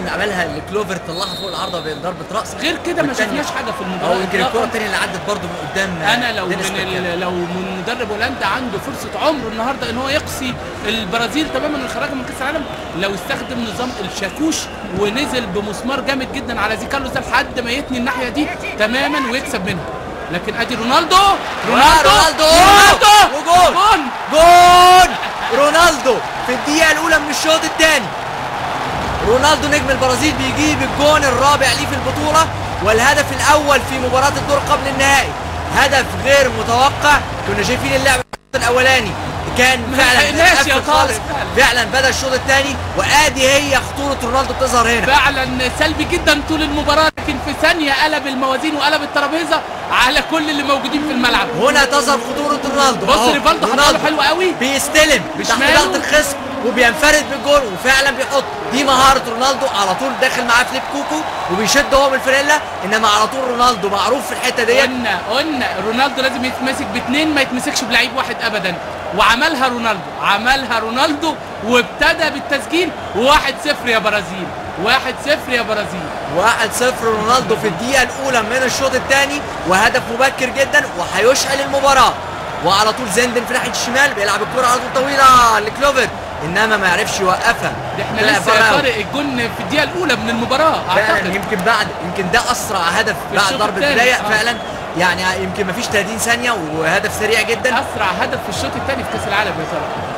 اللي عملها لكلوفر طلعها فوق العارضه بضربه راس غير كده ما والتانية- شفناش حاجه في المباراه او يمكن إطلاقاً. الكره الثانيه اللي عدت برضه من قدام انا لو دينيس من بيركامب. ال- لو من مدرب هولندا عنده فرصه عمره النهارده ان هو يقصي البرازيل تماما من خراجها من كاس العالم لو استخدم نظام الشاكوش ونزل بمسمار جامد جدا على زي كارلوس ده لحد ما يتني الناحيه دي تماما ويكسب منها لكن ادي رونالدو رونالدو رونالدو! رونالدو وجول! جول جون رونالدو في الدقيقة الأولى من الشوط الثاني رونالدو نجم البرازيل بيجيب الجون الرابع ليه في البطولة والهدف الأول في مباراة الدور قبل النهائي هدف غير متوقع كنا شايفين اللعب الأولاني كان ما فعلا لحقناش يا متقفل طارق خالص فعلا. فعلا بدأ الشوط الثاني وآدي هي خطورة رونالدو بتظهر هنا فعلا سلبي جدا طول المباراه لكن في ثانيه قلب الموازين وقلب الترابيزه على كل اللي موجودين في الملعب هنا تظهر خطورة رونالدو بص أهو، ريفالدو حطها رونالدو له حلو قوي بيستلم تحت بشماله. ضغط الخصم وبينفرد بالجول وفعلا بيحط دي مهارة رونالدو على طول داخل معاه فليب كوكو وبيشد هو من الفريلا انما على طول رونالدو معروف في الحتة ديت قلنا قلنا رونالدو لازم يتمسك باثنين ما يتمسكش بلعيب واحد ابدا وعملها رونالدو عملها رونالدو وابتدى بالتسجيل 1-0 يا برازيل 1-0 يا برازيل 1-0 رونالدو في الدقيقة الأولى من الشوط الثاني وهدف مبكر جدا وهيشعل المباراة وعلى طول زندن في ناحية الشمال بيلعب الكرة على طول طويلة لكلوفر انما ما عرفش يوقفها ده احنا طلع لسه بره يا أوي. طارق الجون في الدقيقه الاولى من المباراه فعلا اعتقد يمكن بعد يمكن ده اسرع هدف في بعد الشوط ضربه التاني، بدايه آه. فعلا يعني يمكن ما فيش 30 ثانيه وهدف سريع جدا اسرع هدف في الشوط الثاني في كاس العالم يا ترى